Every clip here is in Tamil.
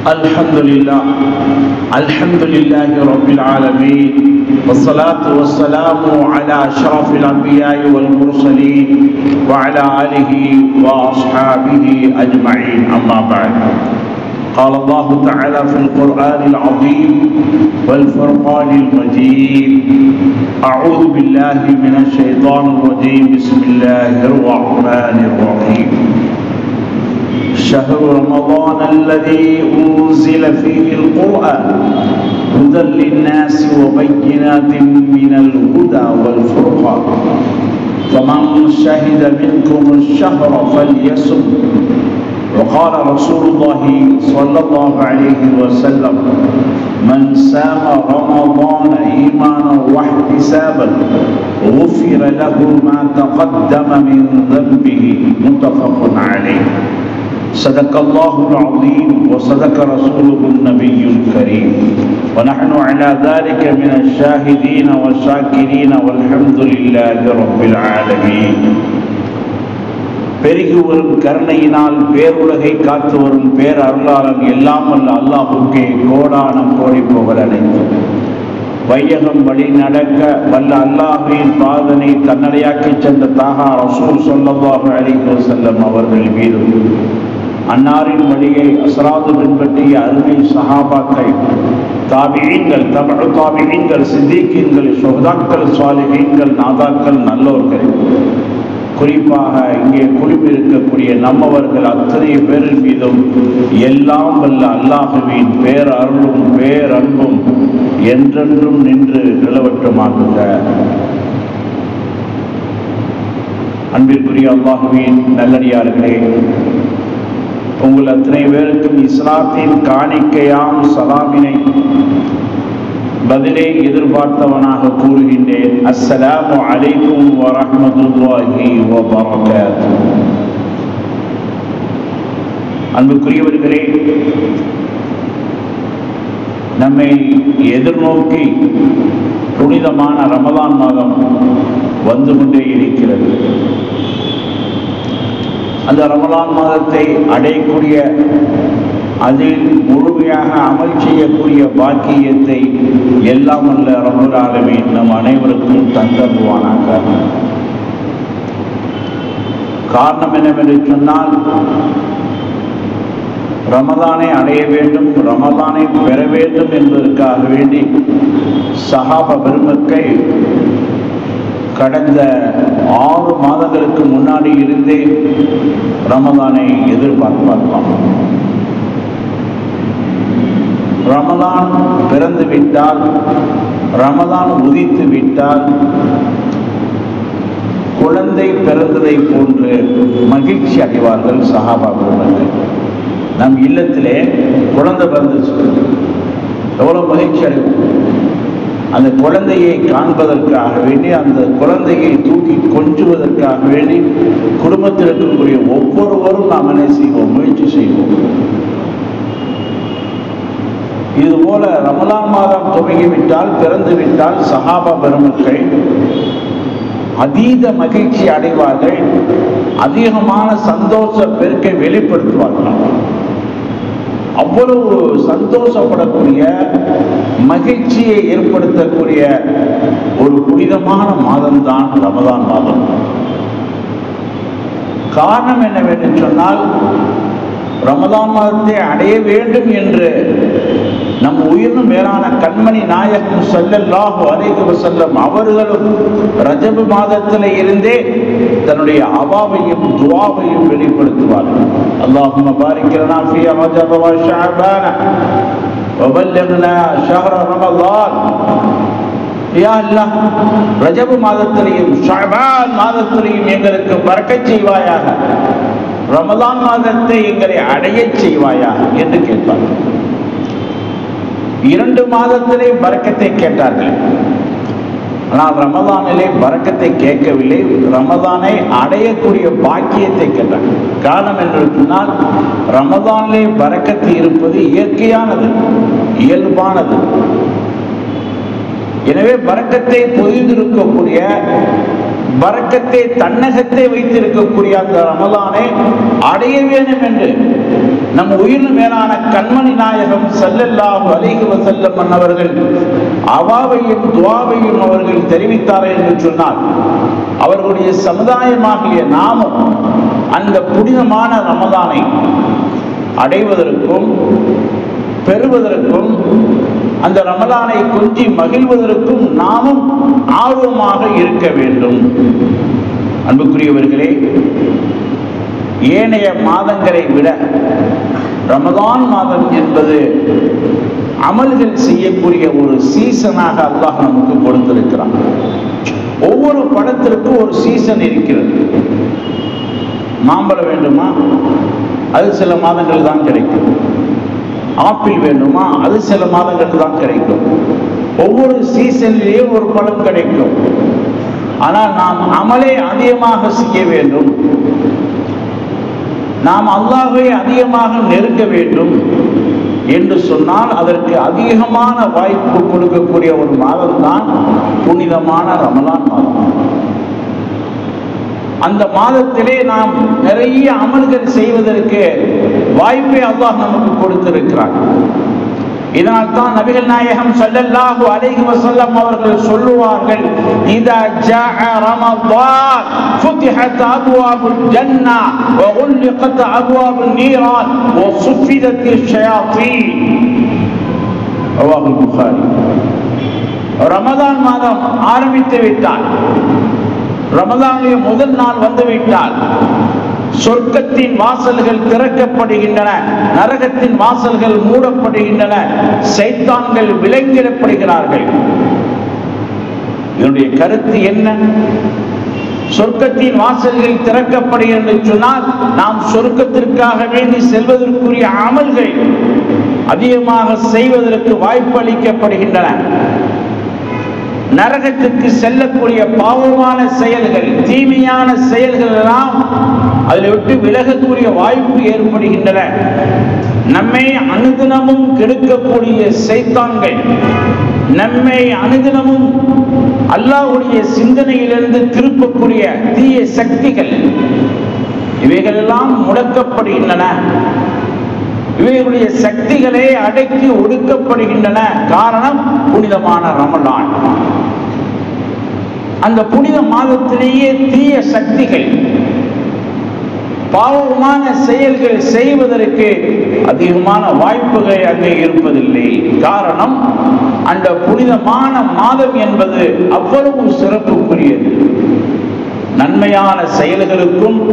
الحمد لله الحمد لله رب العالمين والصلاة والسلام على أشرف الأنبياء والمرسلين وعلى آله وأصحابه أجمعين أما بعد قال الله تعالى في القرآن العظيم والفرقان المجيد أعوذ بالله من الشيطان الرجيم بسم الله الرحمن الرحيم شهر رمضان الذي أنزل فيه القرآن هدى للناس وبينات من الهدى والفرقان فمن شهد منكم الشهر فليصم وقال رسول الله صلى الله عليه وسلم من سام رمضان ايمانا واحتسابا غفر له ما تقدم من ذنبه متفق عليه صدق الله العظيم وصدق رسوله النبي الكريم ونحن على ذلك من الشاهدين والشاكرين والحمد لله رب العالمين பெருகி வரும் கருணையினால் பேருலகை காத்து வரும் பேரருளாளன் எல்லாம் வல்ல அல்லாஹுக்கே கோடான கோடி புகழ் அனைத்தும் வையகம் வழி நடக்க வல்ல அல்லாஹின் பாதனை தன்னடையாக்கி சென்ற தாகா ரசூல் சொல்லல்லாஹு அலைஹி செல்லம் அவர்கள் மீதும் அன்னாரின் வழியை அசராது பின்பற்றிய அருமை சஹாபாக்கள் தாபியங்கள் தமிழ் தாபியங்கள் சித்திகீன்கள் சொஹதாக்கள் சுவாலிகீன்கள் நாதாக்கள் நல்லோர்கள் குறிப்பாக இங்கே குழுமிருக்கக்கூடிய நம்மவர்கள் அத்தனை பேரின் மீதும் எல்லாம் வல்ல அல்லாஹுவின் பேரருளும் பேரன்பும் என்றென்றும் நின்று நிலவற்றமாகுக அன்பிற்குரிய அல்லாஹுவின் நல்லடியார்களே உங்கள் அத்தனை பேருக்கும் இஸ்லாத்தின் காணிக்கையாம் சலாமினை பதிலே எதிர்பார்த்தவனாக கூறுகின்றேன் அஸ்ஸலாமு அலைக்கும் வரஹ்மத்துல்லாஹி வபரகாத்து அன்புக்குரியவர்களே நம்மை எதிர்நோக்கி புனிதமான ரமதான் மாதம் வந்து கொண்டே இருக்கிறது அந்த ரமலான் மாதத்தை அடையக்கூடிய அதில் முழுமையாக அமல் செய்யக்கூடிய பாக்கியத்தை எல்லாம் அல்ல ரபுல் ஆலமீன் நம் அனைவருக்கும் தந்தருவானாக காரணம் என்னவென்று சொன்னால் ரமதானை அடைய வேண்டும் ரமதானை பெற வேண்டும் என்பதற்காக வேண்டி சஹாப பெருமக்கை கடந்த ஆறு மாதங்களுக்கு முன்னாடி இருந்தே ரமதானை எதிர்பார்ப்பார்களாம் ரமதான் பிறந்து விட்டால் ரமதான் உதித்து விட்டால் குழந்தை பிறந்ததை போன்று மகிழ்ச்சி அடைவார்கள் சஹாபா பெருமக்கள் நம் இல்லத்திலே குழந்தை பிறந்துச்சு எவ்வளவு மகிழ்ச்சி அடைவோம் அந்த குழந்தையை காண்பதற்காக வேண்டி அந்த குழந்தையை தூக்கி கொஞ்சுவதற்காக வேண்டி குடும்பத்தில் இருக்கக்கூடிய ஒவ்வொருவரும் நாம் என்ன செய்வோம் முயற்சி செய்வோம் இது போல ரமலான் மாதம் துவங்கிவிட்டால் பிறந்து விட்டால் சஹாபா பெருமக்கள் அதீத மகிழ்ச்சி அடைவார்கள் அதிகமான சந்தோஷ பெருக்கை வெளிப்படுத்துவார்கள் அவ்வளவு சந்தோஷப்படக்கூடிய மகிழ்ச்சியை ஏற்படுத்தக்கூடிய ஒரு புனிதமான மாதம் தான் ரமதான் மாதம் காரணம் என்னவென்று சொன்னால் ரமதான் மாதத்தை அடைய வேண்டும் என்று நம் உயிரினும் மேலான கண்மணி நாயகம் சொல்லல்லாஹு அலைஹி வஸல்லம் அவர்களும் ரஜபு மாதத்தில் இருந்தே தன்னுடைய அவாவையும் துவாவையும் வெளிப்படுத்துவார்கள் அல்லாஹும்ம பாரிக் லனா ஃபீ ரஜப வ ஷஅபான وبلغنا شهر رمضان யா அல்லாஹ் ரஜபு மாதத்திலையும் ஷஅபான் மாதத்திலையும் எங்களுக்கு பறக்கச் செய்வாயாக ரமலான் மாதத்தை எங்களை அடையச் செய்வாயா என்று கேட்பார்கள் இரண்டு மாதத்திலே பறக்கத்தை கேட்டார்கள் ஆனால் ரமதானிலே பறக்கத்தை கேட்கவில்லை ரமதானை அடையக்கூடிய பாக்கியத்தை கேட்டார்கள் காரணம் என்று சொன்னால் ரமதானிலே பறக்கத்து இருப்பது இயற்கையானது இயல்பானது எனவே பறக்கத்தை பொதிந்திருக்கக்கூடிய பறக்கத்தை தன்னகத்தை வைத்திருக்கக்கூடிய அந்த ரமலானை அடைய வேண்டும் என்று நம் உயிர் மேலான கண்மணி நாயகம் ஸல்லல்லாஹு அலைஹி வஸல்லம் அன்னவர்கள் அவாவையும் துவாவையும் அவர்கள் தெரிவித்தார்கள் என்று சொன்னால் அவர்களுடைய சமுதாயமாகிய நாமும் அந்த புனிதமான ரமதானை அடைவதற்கும் பெறுவதற்கும் அந்த ரமலானை கொஞ்சி மகிழ்வதற்கும் நாமும் ஆர்வமாக இருக்க வேண்டும் அன்புக்குரியவர்களே ஏனைய மாதங்களை விட ரமதான் மாதம் என்பது அமல்கள் செய்யக்கூடிய ஒரு சீசனாக அல்லாஹ் நமக்கு கொடுத்திருக்கிறான் ஒவ்வொரு படத்திற்கும் ஒரு சீசன் இருக்கிறது மாம்பழம் வேண்டுமா அது சில மாதங்கள் தான் கிடைக்கும் ஆப்பிள் வேண்டுமா அது சில மாதங்கள் தான் கிடைக்கும் ஒவ்வொரு சீசன்லேயும் ஒரு பழம் கிடைக்கும் ஆனால் நாம் அமலை அதிகமாக செய்ய வேண்டும் நாம் அல்லாஹை அதிகமாக நெருங்க வேண்டும் என்று சொன்னால் அதற்கு அதிகமான வாய்ப்பு கொடுக்கக்கூடிய ஒரு மாதம் தான் புனிதமான ரமலான் மாதம் அந்த மாதத்திலே நாம் நிறைய அமல்கள் செய்வதற்கு வாய்ப்பை அல்லாஹ் நமக்கு கொடுத்திருக்கிறார் இதனால் தான் நபிகள் நாயகம் ஸல்லல்லாஹு அலைஹி வஸல்லம் அவர்கள் சொல்லுவார்கள் இதா ஜாஅ ரமதான் ஃபுத்திஹத் அப்வாபுல் ஜன்னah وغلقت ابواب النيران وصفدت الشياطين رواه البخاري ரமதான் மாதம் ஆரம்பித்து விட்டால் ரமதானுடைய முதல் நாள் வந்துவிட்டால் சொர்க்கத்தின் வாசல்கள் திறக்கப்படுகின்றன நரகத்தின் வாசல்கள் மூடப்படுகின்றன சைத்தான்கள் விலங்கிடப்படுகிறார்கள் இதனுடைய கருத்து என்ன சொர்க்கத்தின் வாசல்கள் திறக்கப்படுகிறது சொன்னால் நாம் சொர்க்கத்திற்காக வேண்டி செல்வதற்குரிய அமல்கள் அதிகமாக செய்வதற்கு வாய்ப்பு அளிக்கப்படுகின்றன நரகத்துக்கு செல்லக்கூடிய பாவமான செயல்கள் தீமையான செயல்கள் எல்லாம் அதில் விட்டு விலகக்கூடிய வாய்ப்பு ஏற்படுகின்றன நம்மை அனுதினமும் கெடுக்கக்கூடிய சைத்தான்கள் நம்மை அனுதினமும் அல்லாஹ்வுடைய சிந்தனையிலிருந்து திருப்பக்கூடிய தீய சக்திகள் இவைகளெல்லாம் முடக்கப்படுகின்றன இவைகளுடைய சக்திகளே அடக்கி ஒடுக்கப்படுகின்றன காரணம் புனிதமான ரமலான் அந்த புனித மாதத்திலேயே தீய சக்திகள் பாவமான செயல்கள் செய்வதற்கு அதிகமான வாய்ப்புகள் அங்கே இருப்பதில்லை காரணம் அந்த புனிதமான மாதம் என்பது அவ்வளவு சிறப்புக்குரியது நன்மையான செயல்களுக்கும்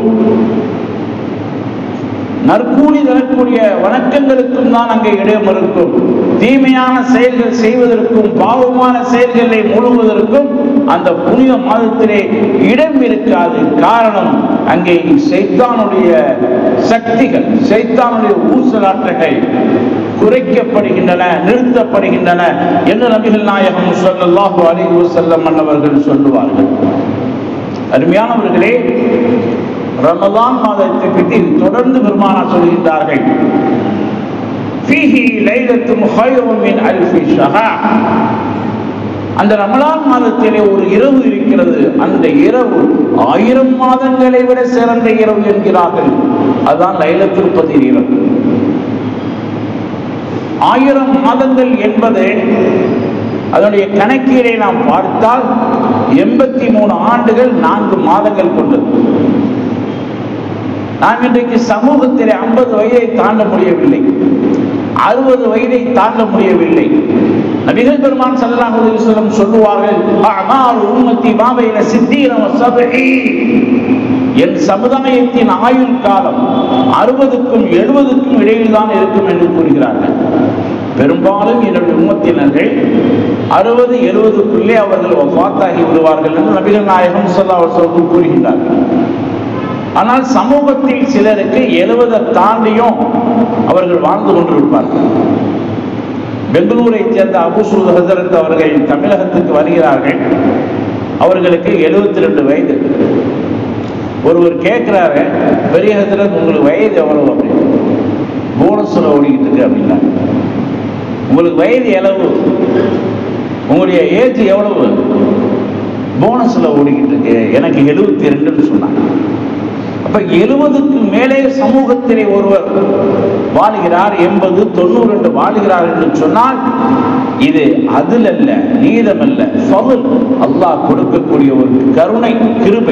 நற்கூலி தரக்கூடிய வணக்கங்களுக்கும் தான் அங்கே இடம் இருக்கும் தீமையான செயல்கள் செய்வதற்கும் பாவமான செயல்களை முழுவதற்கும் அந்த புனித மாதத்திலே இடம் இருக்காது காரணம் அங்கே சைத்தானுடைய சக்திகள் சைத்தானுடைய ஊசலாட்டங்கள் குறைக்கப்படுகின்றன நிறுத்தப்படுகின்றன என்று நபிகள் நாயகம் ஸல்லல்லாஹு அலைஹி வஸல்லம் அன்னவர்கள் சொல்லுவார்கள் அருமையானவர்களே ரமலான் மாதத்தை பற்றி தொடர்ந்து பெருமானார் சொல்கின்றார்கள் ஃபீஹி லைலத்தும் ஹைரும் மின் அல்ஃபி ஷஹர் அந்த ரமலான் மாதத்திலே ஒரு இரவு இருக்கிறது அந்த இரவு ஆயிரம் மாதங்களை விட சிறந்த இரவு என்கிறார்கள் அதுதான் லைலத்துல் கதிர் இரவு ஆயிரம் மாதங்கள் என்பது அதனுடைய கணக்கீடை நாம் பார்த்தால் எண்பத்தி மூணு ஆண்டுகள் நான்கு மாதங்கள் கொண்டது நாம் இன்றைக்கு சமூகத்திலே ஐம்பது வயதை தாண்ட முடியவில்லை அறுபது வயதை தாண்ட முடியவில்லை நபிகள் பெருமான் ஸல்லல்லாஹு அலைஹி வஸல்லம் சொல்லுவார்கள் அமால் உம்மத்தி மாபைன சித்தீன வஸபீ என் சமுதாயத்தின் ஆயுள் காலம் அறுபதுக்கும் எழுபதுக்கும் இடையில் தான் இருக்கும் என்று கூறுகிறார்கள் பெரும்பாலும் என்னுடைய உம்மத்தினர்கள் அறுபது எழுபதுக்குள்ளே அவர்கள் வஃபாத்தாகி விடுவார்கள் என்று நபிகள் நாயகம் ஸல்லல்லாஹு அலைஹி வஸல்லம் கூறுகின்றார்கள் ஆனால் சமூகத்தில் சிலருக்கு எழுபதை தாண்டியும் அவர்கள் வாழ்ந்து கொண்டிருப்பார்கள் பெங்களூரை சேர்ந்த அபுசூத் ஹசரத் அவர்கள் தமிழகத்துக்கு வருகிறார்கள் அவர்களுக்கு எழுபத்தி ரெண்டு வயது ஒருவர் கேட்குறாரு பெரிய ஹசரத் உங்களுக்கு வயது எவ்வளவு அப்படின்னு போனஸில் ஓடிக்கிட்டு இருக்கு அப்படின்னா உங்களுக்கு வயது எவ்வளவு உங்களுடைய ஏஜ் எவ்வளவு போனஸில் ஓடிக்கிட்டு இருக்கு எனக்கு எழுபத்தி ரெண்டுன்னு சொன்னாங்க அப்ப எழுபதுக்கு மேலே சமூகத்திலே ஒருவர் வாழுகிறார் எண்பது தொண்ணூறு என்று வாழுகிறார் என்று சொன்னால் இது அதில் அல்ல நீதம் அல்ல ஃபதுல் அல்லாஹ் கொடுக்கக்கூடிய ஒரு கருணை கிருபை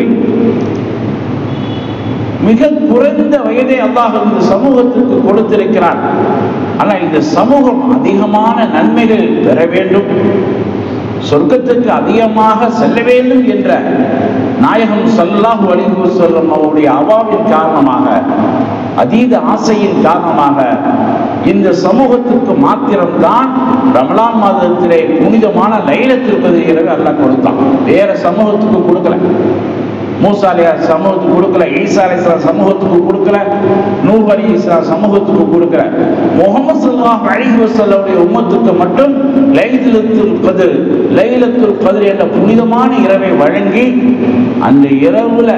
மிக குறைந்த வயதை அல்லாஹ் இந்த சமூகத்திற்கு கொடுத்திருக்கிறான் ஆனால் இந்த சமூகம் அதிகமான நன்மைகள் பெற வேண்டும் சொர்க்கத்துக்கு அதிகமாக செல்ல வேண்டும் என்ற நாயகம் சல்லாஹு அலிஹு சொல்லும் அவருடைய அவாவின் காரணமாக அதீத ஆசையின் காரணமாக இந்த சமூகத்துக்கு மாத்திரம்தான் ரமலான் மாதத்திலே புனிதமான லைலத்திற்கு இரவு அல்லாஹ் கொடுத்தான் வேற சமூகத்துக்கு கொடுக்கல மூசா அலி சமூகத்துக்கு கொடுக்கல ஈசா அலி சமூகத்துக்கு கொடுக்கல நூஹ் அலி இஸ்லாம் சமூகத்துக்கு கொடுக்கல முகமது சல்லாஹ் அலிஹி வசல்லுடைய உம்மத்துக்கு மட்டும் லைலத்துல் கதிர் லைலத்துல் கதிர் என்ற புனிதமான இரவை வழங்கி அந்த இரவுல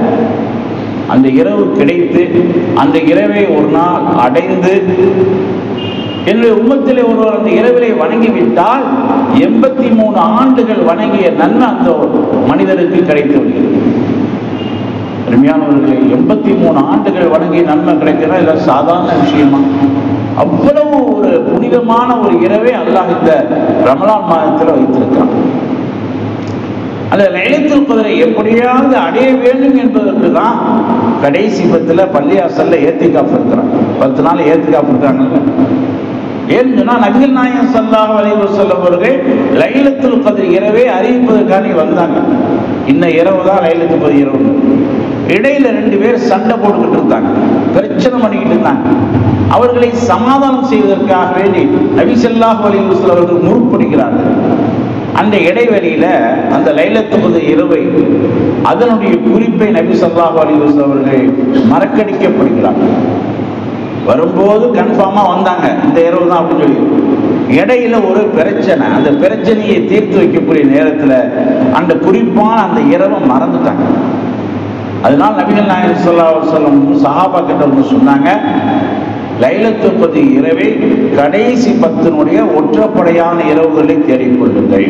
அந்த இரவு கிடைத்து அந்த இரவை ஒரு நாள் அடைந்து என்னுடைய உம்மத்திலே ஒருவர் அந்த இரவிலே வணங்கிவிட்டால் எண்பத்தி மூணு ஆண்டுகள் வணங்கிய நன்மை அந்த மனிதருக்கு கிடைத்து விடுகிறது அருமையானவர்களே எண்பத்தி மூணு ஆண்டுகள் வணங்கி நன்மை கிடைக்கிறதா இல்லை சாதாரண விஷயமா அவ்வளவு ஒரு புனிதமான ஒரு இரவே அல்லாஹ் இந்த ரமலான் மாதத்தில் வைத்திருக்கிறான் அந்த லைலத்துல் கதிரை எப்படியாவது அடைய வேண்டும் என்பதற்கு தான் கடைசி பத்தில் பள்ளியாசல்ல ஏத்திகாஃப் இருக்கிறான் பத்து நாள் ஏத்திகாஃப் இருக்காங்கல்ல ஏன்னு சொன்னா நபிகள் நாயகம் சல்லாஹ் அலைஹி வஸல்லம் அவர்கள் லைலத்துல் கதிர் இரவே அறிவிப்பதற்காக வந்தாங்க இன்ன இரவு தான் லைலத்துல் கதிர் இரவு இடையில ரெண்டு பேர் சண்டை போட்டுக்கிட்டு இருந்தாங்க பிரச்சனை பண்ணிக்கிட்டு இருந்தாங்க அவர்களை சமாதானம் செய்வதற்காக வேண்டி நபி ஸல்லல்லாஹு அலைஹி வஸல்லம் அவர்கள் முற்படுகிறார்கள் அந்த இடைவெளியில அந்த லைலத்துவது இரவை அதனுடைய குறிப்பை நபி ஸல்லல்லாஹு அலைஹி வஸல்லம் அவர்கள் மறக்கடிக்கப்படுகிறார்கள் வரும்போது கன்ஃபார்மா வந்தாங்க இந்த இரவு தான் அப்படின்னு சொல்லி இடையில ஒரு பிரச்சனை அந்த பிரச்சனையை தீர்த்து வைக்கக்கூடிய நேரத்துல அந்த குறிப்பான அந்த இரவை மறந்துட்டாங்க அதனால நபிகள் நாயகம் ஸல்லல்லாஹு அலைஹி வஸல்லம் சஹாபா கிட்ட வந்து சொன்னாங்க லைலத்துல் கதிர் இரவை கடைசி பத்தினுடைய ஒற்றப்படையான இரவுகளை தேடிக்கொள்ளுங்கள்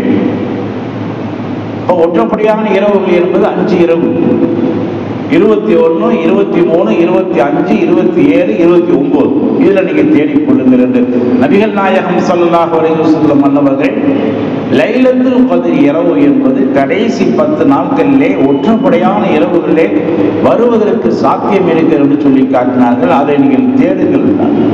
இப்போ ஒற்றப்படையான இரவுகள் என்பது அஞ்சு இரவு இருபத்தி ஒன்று இருபத்தி மூணு இருபத்தி அஞ்சு இருபத்தி ஏழு இருபத்தி ஒன்பது இதில் நீங்கள் தேடிக்கொள்ளுங்கள் என்று நபிகள் நாயகம் ஸல்லல்லாஹு அலைஹி வஸல்லம் மன்னவர்கள் லைலத்துல் கதிர் இரவு என்பது கடைசி பத்து நாட்களிலே ஒற்றப்படையான இரவுகளிலே வருவதற்கு சாத்தியம் இருக்கிறது என்று சொல்லி காட்டினார்கள் அதை நீங்கள் தேடுங்கள் என்றார்கள்.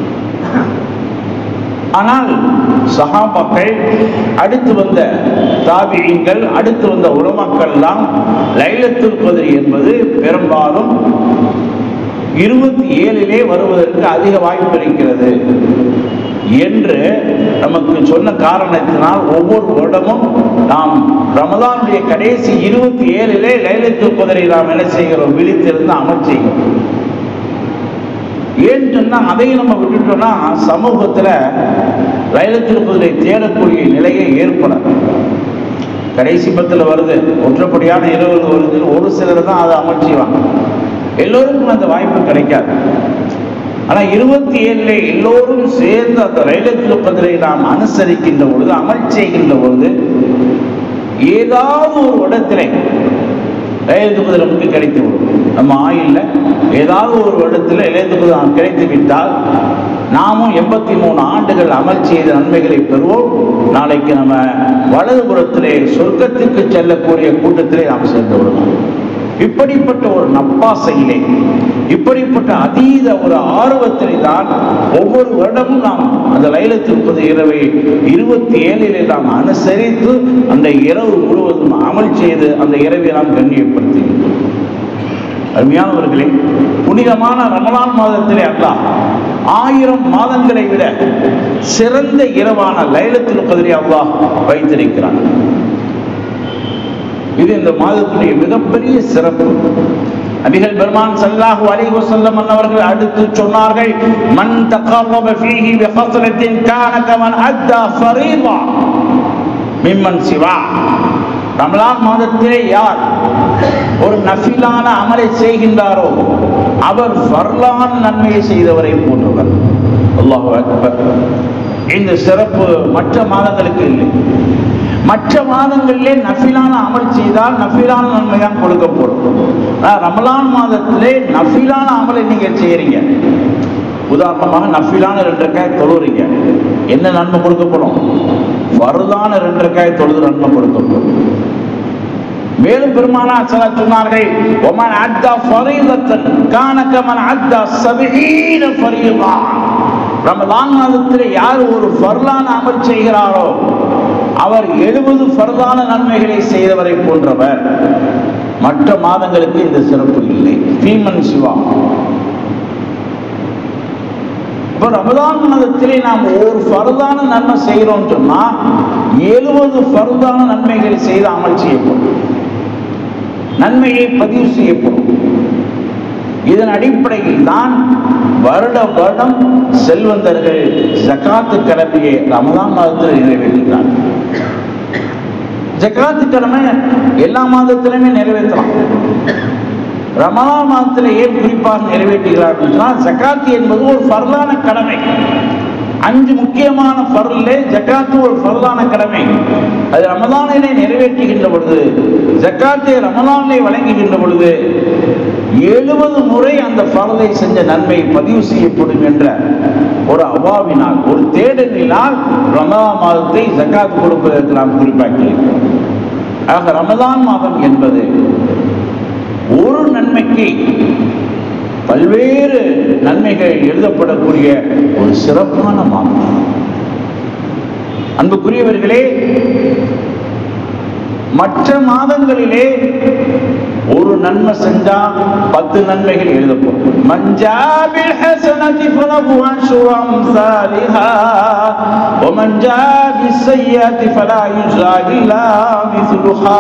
ஆனால் சஹாபாக்கள் அடுத்து வந்த தாபியங்கள் அடுத்து வந்த உலமாக்கள் எல்லாம் லைலத்துல் கதிர் என்பது பெரும்பாலும் இருபத்தி ஏழிலே வருவதற்கு அதிக வாய்ப்பு இருக்கிறது என்று நமக்கு சொன்ன காரணத்தினால் ஒவ்வொரு வருடமும் நாம் ரமதானுடைய கடைசி இருபத்தி ஏழிலே லைலத்துல் கதிரை நாம் என்ன செய்கிறோம் விழித்திருந்து அமல் செய்கிறோம் ஏன்னு சொன்னா அதையும் நம்ம விட்டுட்டோம்னா சமூகத்துல லைலத்தில் குதிரை தேடக்கூடிய நிலையை ஏற்படும் கடைசி பத்தில் வருது ஒற்றப்படியான இரவு வருது ஒரு சிலர் தான் அதை அமல் செய்வாங்க எல்லோருக்கும் அந்த வாய்ப்பு கிடைக்காது ஆனா இருபத்தி ஏழுல எல்லோரும் சேர்ந்து அந்த லைலத்தில் கதிரை நாம் அனுசரிக்கின்ற பொழுது அமல் செய்கின்ற பொழுது ஏதாவது ஒரு இடத்திலே இளையத்துக்குது நமக்கு கிடைத்து விடும் நம்ம ஆயுள்ல ஏதாவது ஒரு இடத்துல இளையத்துக்குது நாம் கிடைத்து விட்டால் நாமும் எண்பத்தி மூணு ஆண்டுகள் அமல் செய்த நன்மைகளை பெறுவோம் நாளைக்கு நம்ம வலதுபுறத்திலே சொர்க்கத்துக்கு செல்லக்கூடிய கூட்டத்திலே நாம் சேர்ந்து விடுவோம் இப்படிப்பட்ட ஒரு நப்பாசையிலே இப்படிப்பட்ட அதீத ஒரு ஆர்வத்திலே தான் ஒவ்வொரு வருடமும் நாம் அந்த லைலத்திற்பது இரவை இருபத்தி ஏழிலே நாம் அனுசரித்து அந்த இரவு முழுவதும் அமல் செய்து அந்த இரவை நாம் கண்ணியப்படுத்துகிறோம் அருமையானவர்களே புனிதமான ரமலான் மாதத்திலே அல்லாஹ் ஆயிரம் மாதங்களை விட சிறந்த இரவான லைலத்தில் கதிரை அல்லாஹ் வைத்திருக்கிறான் இது இந்த மாதத்துடைய மிகப்பெரிய சிறப்பு நபிகள் பெருமான் ஸல்லல்லாஹு அலைஹி வஸல்லம் அவர்கள் அடுத்து சொன்னார்கள் மன் தகர்ரப ஃபீஹி பிஹஸ்ரத்தின் கான கமன் அத்தா ஃபரீதா மிம்மன் சிவா ரமலான் மாதத்திலே யார் ஒரு நஃபிலான அமலை செய்கின்றாரோ அவர் ஃபர்லான் நன்மையை செய்தவரை போன்றவர் அல்லாஹு அக்பர் இந்த சிறப்பு மற்ற மாதங்களுக்கு இல்லை மற்ற மாதங்களிலே நஃபிலான அமல் செய்தால் நஃபிலான நன்மை தான் கொடுக்கப்படும் ஆனா, ரமலான் மாதத்திலே நஃபிலான அமலை நீங்க செய்யறீங்க உதாரணமாக நஃபிலான ரெண்டு ரக்காய் தொழுறீங்க என்ன நன்மை கொடுக்கப்படும் வருதான ரெண்டு ரக்காய் தொழுது நன்மை கொடுக்கப்படும் மேலும் பெருமானா சில சொன்னார்கள் ஒமன் அத்தா ஃபரீதத்தன் கானக மன் அத்தா சபீன ஃபரீதா ரமலான் மாதத்தில் யார் ஒரு ஃபர்லான அமல் செய்கிறாரோ அவர் எழுபது ஃபர்லான நன்மைகளை செய்தவரை போன்றவர் மற்ற மாதங்களுக்கு இந்த சிறப்பு இல்லை பீமன் சிவா இப்போ ரமதான் மாதத்திலே நாம் ஒரு ஃபர்தான நன்மை செய்கிறோம் சொன்னா எழுபது ஃபர்தான நன்மைகளை செய்து அமல் செய்யப்படும் நன்மையை பதிவு செய்யப்படும் இதன் அடிப்படையில் தான் வருட வருடம் செல்வந்தர்கள் ஜக்காத்து கடமையை ரமதான் மாதத்தில் நிறைவேற்றுகிறார்கள் ஜக்காத்து கடமை எல்லா மாதத்திலுமே நிறைவேற்றலாம் ரமலான் மாதத்தில் ஏன் குறிப்பாக நிறைவேற்றுகிறார்கள் சொன்னால் ஜக்காத்து என்பது ஒரு ஃபர்லான கடமை அஞ்சு முக்கியமான ஃபர்லே ஜக்காத்து ஒரு ஃபர்லான கடமை அது ரமலானிலே நிறைவேற்றுகின்ற பொழுது ஜக்காத்தை ரமலானிலே வழங்குகின்ற பொழுது எழுபது முறை அந்த ஃபர்லை செஞ்ச நன்மை பதிவு செய்யப்படும் என்ற ஒரு அவாவினால் ஒரு தேடலினால் ரமலான் மாதத்தை ஜக்காத் கொடுப்பதற்கு நாம் குறிப்பாக்கியிருக்கிறோம் ஆக ரமலான் மாதம் என்பது ஒரு நன்மைக்கு பல்வேறு நன்மைகள் எழுதப்படக்கூடிய ஒரு சிறப்பான மாதம் அன்புக்குரியவர்களே மற்ற மாதங்களிலே ஒரு நன்மை செஞ்சா பத்து நன்மைகள் எழுதப்படும் மஞ்சாபில் ஹசனதி ஃபலஹு அஷ்ரு அம்சாலிஹா ومن جاء بالسيئة فلا يجزى إلا مثلها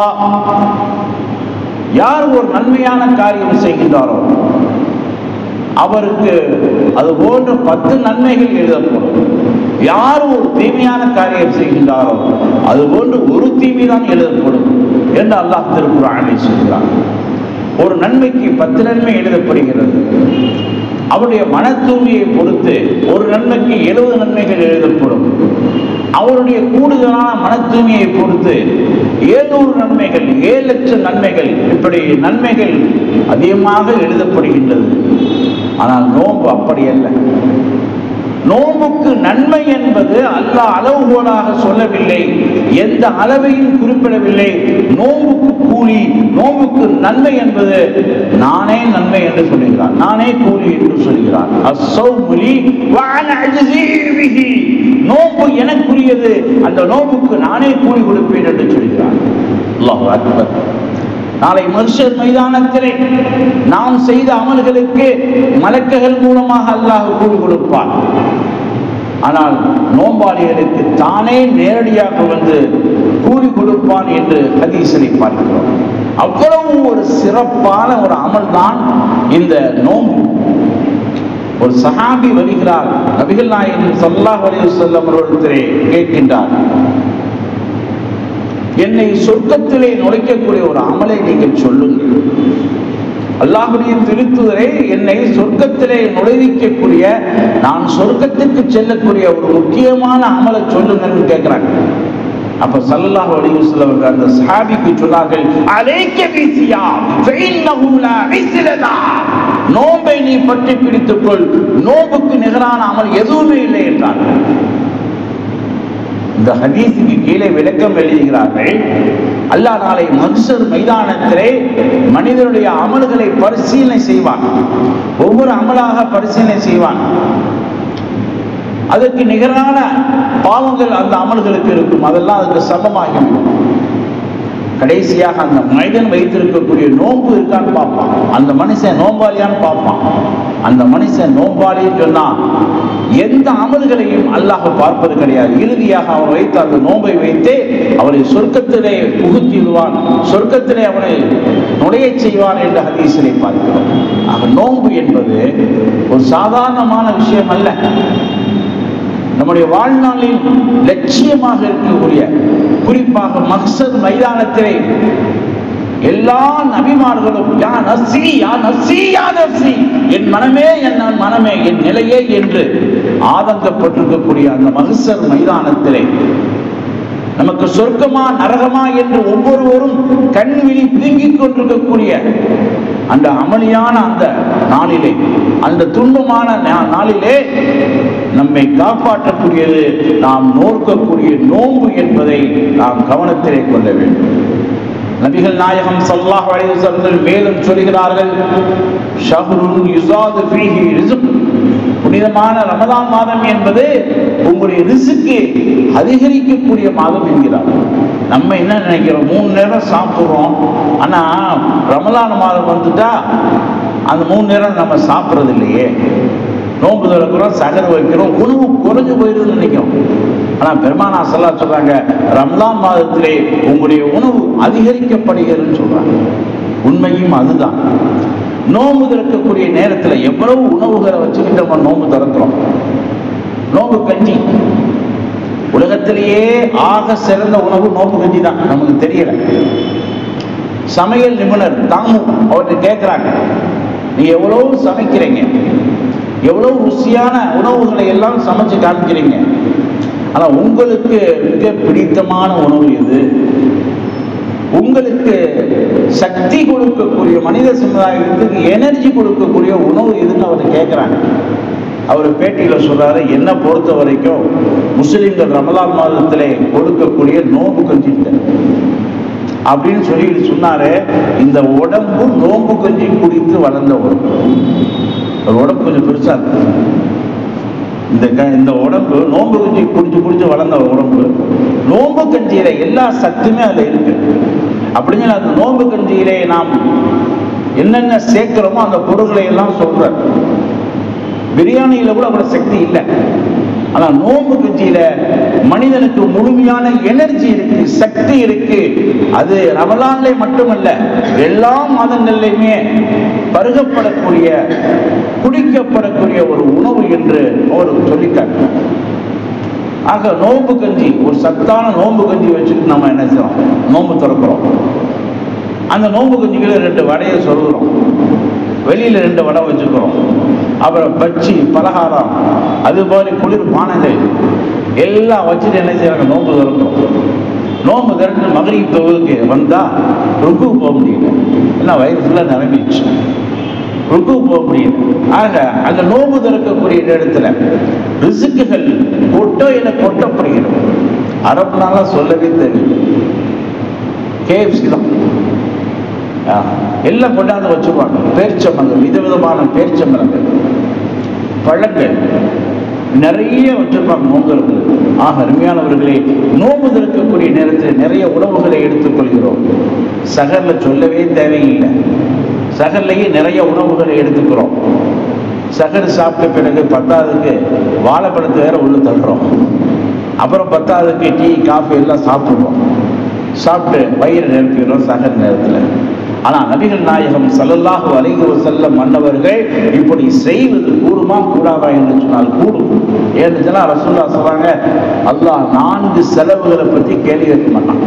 யார் ஒரு நன்மையான காரியம் செய்கின்றாரோ அவருக்கு அது போன்ற பத்து நன்மைகள் எழுதப்படும் யார் ஒரு தீமையான காரியம் செய்கின்றாரோ அது போன்று ஒரு தீமை தான் எழுதப்படும் என்று அல்லாஹ் திருக்குறானை சொல்கிறார் ஒரு நன்மைக்கு பத்து நன்மை எழுதப்படுகிறது அவருடைய மன தூய்மையை பொறுத்து ஒரு நன்மைக்கு எழுபது நன்மைகள் எழுதப்படும் அவருடைய கூடுதலான மன தூய்மையை பொறுத்து ஏழூறு நன்மைகள் ஏழு லட்சம் நன்மைகள் இப்படி நன்மைகள் அதிகமாக எழுதப்படுகின்றது ஆனால் நோன்பு அப்படி அல்ல நோன்புக்கு நன்மை என்பது அல்லாஹ் அளவுகோலாக சொல்லவில்லை எந்த அளவையும் குறிப்பிடவில்லை நோன்புக்கு கூலி நோன்புக்கு நன்மை என்பது நானே நன்மை என்று சொல்லுகிறார் நானே கூலி என்று சொல்கிறார் அஸ்ஸௌமுலி வஅன அஜ்ஸீ பிஹி. நோன்பு எனக்குரியது அந்த நோன்புக்கு நானே கூலி கொடுப்பேன் என்று சொல்கிறார் அல்லாஹ் அக்பர் நாளை மனுஷர் மைதானத்திலே நாம் செய்த அமல்களுக்கு மலக்குகள் மூலமாக அல்லாஹ் கூலி கொடுப்பார் ஆனால் நோம்பாளிகளுக்கு தானே நேரடியாக வந்து கூலி கொடுப்பான் என்று ஹதீஸனை பார்க்கிறோம் அவ்வளவு ஒரு சிறப்பான ஒரு அமல் தான் இந்த நோன்பு ஒரு சஹாபி வருகிறார் நபிகள் நாயகம் ஸல்லல்லாஹு அலைஹி வஸல்லம் அவர்களிடத்திலே கேட்கின்றார் என்னை சொர்க்கத்திலே நுழைக்கக்கூடிய ஒரு அமலை நீங்கள் சொல்லுங்கள் அல்லாஹுடைய திருத்துதரை என்னை சொர்க்கத்திலே நுழைவிக்கக்கூடிய நான் சொர்க்கத்திற்கு செல்லக்கூடிய ஒரு முக்கியமான அமலை சொல்லுங்கன்னு கேட்கிறாங்க அப்ப சல்லல்லாஹு அலைஹி வஸல்லம் அவர்கள் அந்த சஹாபிக்கு சொன்னார்கள் அலைக்க பிசியா ஃபைன்னஹு லா மிஸ்லதா நோன்பை நீ பற்றி பிடித்துக்கொள் நோம்புக்கு நிகரான அமல் எதுவுமே இல்லை என்றார்கள் இந்த ஹதீஸுக்கு கீழே விளக்கம் எழுதுகிறார்கள் அல்லாஹ் நாளை மக்சர் மைதானத்திலே மனிதனுடைய அமல்களை பரிசீலனை செய்வான் ஒவ்வொரு அமலாக பரிசீலனை செய்வான் அதற்கு நிகரான பாவங்கள் அந்த அமல்களுக்கு இருக்கும் அதெல்லாம் அதுக்கு சமமாகிவிடும் கடைசியாக அந்த மனிதன் வைத்திருக்கக்கூடிய நோன்பு இருக்கான்னு பார்ப்பான் அந்த மனுஷன் நோம்பாளியான்னு பார்ப்பான் அந்த மனுஷன் நோம்பாளின்னு சொன்னா எந்த அமல்களையும் அல்லாஹ் பார்ப்பது கிடையாது இறுதியாக அவன் வைத்த அந்த நோன்பை வைத்தே அவனை சொர்க்கத்திலே புகுத்திடுவான் சொர்க்கத்திலே அவனை நுழையச் செய்வான் என்று ஹதீஸிலே பார்க்கிறோம் ஆக நோன்பு என்பது ஒரு சாதாரணமான விஷயம் அல்ல நம்முடைய வாழ்நாளில் லட்சியமாக இருக்கக்கூடிய குறிப்பாக மக்சத் மைதானத்திலே எல்லா எல்லா நபிமார்களும் யா நஸ்ஸி யா நஸ்ஸி யா நஸ்ஸி என் மனமே என் மனமே என் நிலையே என்று ஆதங்கப்பட்டிருக்கக்கூடிய அந்த மகசர் மைதானத்திலே நமக்கு சொர்க்கமா நரகமா என்று ஒவ்வொருவரும் கண்விழி பிதுங்கிக் கொண்டிருக்கக்கூடிய அந்த அமளியான அந்த நாளிலே அந்த துன்பமான நா- நாளிலே நம்மை காப்பாற்றக்கூடியது நாம் நோக்கக்கூடிய நோன்பு என்பதை நாம் கவனத்திலே கொள்ள வேண்டும் நபிகள் நாயகம் ஸல்லல்லாஹு அலைஹி வஸல்லம் மேலும் சொல்கிறார்கள் ஷஹ்ருன் யுஸாது ஃபீஹி ரிஸ்க் புனிதமான ரமலான் மாதம் என்பது உங்களுடைய ரிசுக்கு அதிகரிக்கக்கூடிய மாதம் என்கிறார் நம்ம என்ன நினைக்கிறோம் மூணு நேரம் சாப்பிடுறோம் ஆனா ரமலான் மாதம் வந்துட்டா அந்த மூணு நேரம் நம்ம சாப்பிட்றது இல்லையே நோன்பு திறக்கிறோம் சகர் வைக்கிறோம் உணவு குறைஞ்சு போயிருதுன்னு நினைக்கிறோம் ஆனா பெருமானா சொல்லா சொல்றாங்க ரம்லான் மாதத்திலே உங்களுடைய உணவு அதிகரிக்கப்படுகிறதுன்னு சொல்றாங்க உண்மையும் அதுதான் நோன்பு திறக்கக்கூடிய நேரத்துல எவ்வளவு உணவுகளை வச்சுக்கிட்டு நம்ம நோன்பு திறக்கிறோம் நோன்பு கஞ்சி உலகத்திலேயே ஆக சிறந்த உணவு நோன்பு கஞ்சி தான் நமக்கு தெரியல சமையல் நிபுணர் தாமு அவர்கிட்ட கேட்குறாங்க நீங்க எவ்வளவு சமைக்கிறீங்க எவ்வளவு ருசியான உணவுகளை எல்லாம் சமைச்சு காமிக்கிறீங்க ஆனா உங்களுக்கு மிக பிடித்தமான உணவு எது உங்களுக்கு சக்தி கொடுக்கக்கூடிய மனித சமுதாயத்துக்கு எனர்ஜி கொடுக்கக்கூடிய உணவு எதுன்னு அவர் கேட்குறாங்க அவர் பேட்டியில சொல்றாரு என்ன பொறுத்த வரைக்கும் முஸ்லிம்கள் ரமலான் மாதத்திலே கொடுக்கக்கூடிய நோம்பு கஞ்சிட்ட அப்படின்னு சொல்லி சொன்னாரு இந்த உடம்பு நோம்பு கஞ்சி குடித்து வளர்ந்த உடம்பு ஒரு உடம்பு கொஞ்சம் பெருசா இருக்கு இந்த க- இந்த உடம்பு நோம்பு கஞ்சி குடிச்சு குடிச்சு வளர்ந்த உடம்பு நோம்பு கஞ்சியில எல்லா சத்துமே அதுல இருக்கு அப்படின்னு அந்த நோம்பு கஞ்சியிலே நாம் என்னென்ன சேர்க்கிறோமோ அந்த பொருட்களை எல்லாம் சொல்ற பிரியாணியில கூட அவ்வளவு சக்தி இல்லை ஆனா நோம்பு கஞ்சியில மனிதனுக்கு முழுமையான எனர்ஜி இருக்கு சக்தி இருக்கு அது ரமலான்ல மட்டுமல்ல எல்லா மாதங்கள்லையுமே பருகப்படக்கூடிய குடிக்கப்படக்கூடிய ஒரு உணவு என்று அவர் சொல்லிட்டார் ஆக நோம்பு கஞ்சி ஒரு சத்தான நோம்பு கஞ்சி வச்சுட்டு நம்ம என்ன செய்யறோம் நோம்பு திறக்கிறோம் அந்த நோம்பு கஞ்சிகளை ரெண்டு வடையை சொல்கிறோம் வெளியில ரெண்டு வடை வச்சுக்கிறோம் அப்புறம் பச்சி பலகாரம் அது மாதிரி குளிர் பானங்கள் எல்லாம் வச்சுட்டு என்ன செய்யறாங்க நோம்பு திறக்கிறோம் நோம்பு திறந்து மகளிர் தொகுதிக்கு வந்தா ருக்கு போக முடியல ஏன்னா வயிறு ஃபுல்லாக நிரம்பிடுச்சு ருக்கு போக முடியல ஆக அந்த நோம்பு திறக்கக்கூடிய இடத்துல ரிசுக்குகள் கொட்டோ என கொட்டப்படுகிறது அரபுனால சொல்லவே தெரியல கேஎஃப்சி தான் ஆ, எல்லாம் கொண்டாந்து வச்சுருவாங்க பேரிச்சம்பழங்கள் விதவிதமான பேரிச்சம்பழங்கள் பழங்கள் நிறைய வச்சிருப்பாங்க நோம்புகளுக்கு ஆக அருமையானவர்களே நோம்பு திறக்கக்கூடிய நேரத்தில் நிறைய உணவுகளை எடுத்துக்கொள்கிறோம் சகர்ல சொல்லவே தேவையில்லை சகர்லேயே நிறைய உணவுகளை எடுத்துக்கிறோம் சகர் சாப்பிட்ட பிறகு பத்தாவதுக்கு வாழைப்பழத்தை வேற உள்ள தள்ளுறோம் அப்புறம் பத்தாவதுக்கு டீ காஃபி எல்லாம் சாப்பிடுறோம் சாப்பிட்டு வயிறு நிரப்பிடுறோம் சகர் நேரத்தில் ஆனால் நபிகள் நாயகம் ஸல்லல்லாஹு அலைஹி வஸல்லம் மன்னவர்கள் இப்படி செய்வது கூடுமா கூடாதா என்று சொன்னால் கூடும் ஏன்னு சொன்னால் ரசூல்லா சொல்றாங்க அல்லாஹ் நான்கு செலவுகளை பற்றி கேள்வி கேட்க மாட்டான்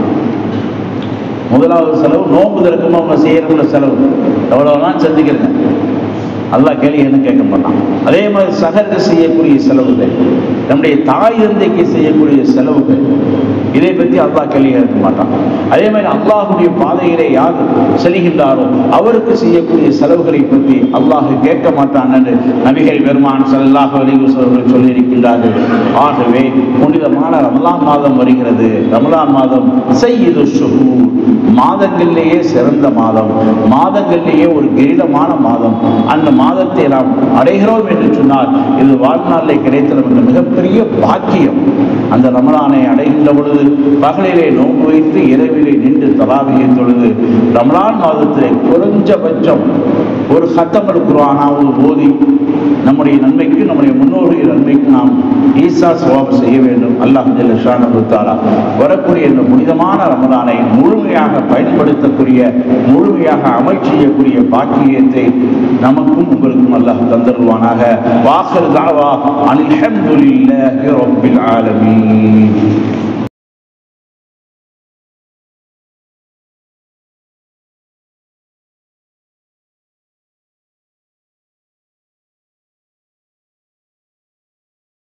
முதலாவது செலவு நோன்பு திறக்குமா அவங்க செய்யறவங்கள செலவு எவ்வளவுதான் செஞ்சுக்கிறேங்க அல்லாஹ் கேள்வி என்ன கேட்க மாட்டான் அதே மாதிரி சகருக்கு செய்யக்கூடிய செலவுகள் நம்முடைய தாய் தந்தைக்கு செய்யக்கூடிய செலவுகள் இதை பற்றி அல்லாஹ் கேள்வி கேட்க மாட்டான் அதே மாதிரி அல்லாஹுடைய பாதையிலே யார் செல்கின்றாரோ அவருக்கு செய்யக்கூடிய செலவுகளை பற்றி அல்லாஹ் கேட்க மாட்டான் என்று நபிகள் பெருமான் ஸல்லல்லாஹு அலைஹி வஸல்லம் சொல்லியிருக்கின்றார்கள் ஆகவே புனிதமான ரமலான் மாதம் வருகிறது ரமலான் மாதம் செய்யுது ஷுஹூர் மாதங்களிலேயே சிறந்த மாதம் மாதங்களிலேயே ஒரு கிரீடமான மாதம் அந்த மாதத்தை நாம் அடைகிறோம் என்று சொன்னால் இது வாழ்நாளிலே கிடைத்த நமக்கு மிகப்பெரிய பாக்கியம் அந்த ரமலானை அடைகின்ற பொழுது பகலிலே நோன்பு வைத்து இரவிலே நின்று தலாவியை தொழுது ரமலான் மாதத்திலே குறைஞ்சபட்சம் ஒரு ஹத்தமல் குரானாவது ஓதி நம்முடைய நன்மைக்கு நம்முடைய முன்னோருடைய நன்மைக்கு நாம் ஈசா சவாப் செய்ய வேண்டும் அல்லாஹ் ஜல்ல ஷானஹு தஆலா வரக்கூடிய இந்த புனிதமான ரமலானை முழுமையாக பயன்படுத்தக்கூடிய முழுமையாக அமல் செய்யக்கூடிய பாக்கியத்தை நமக்கும் உங்களுக்கும் அல்லாஹ் தந்தருவானாக வாசல் தாவா அல்ஹம்துலில்லாஹி ரப்பில் ஆலமீன்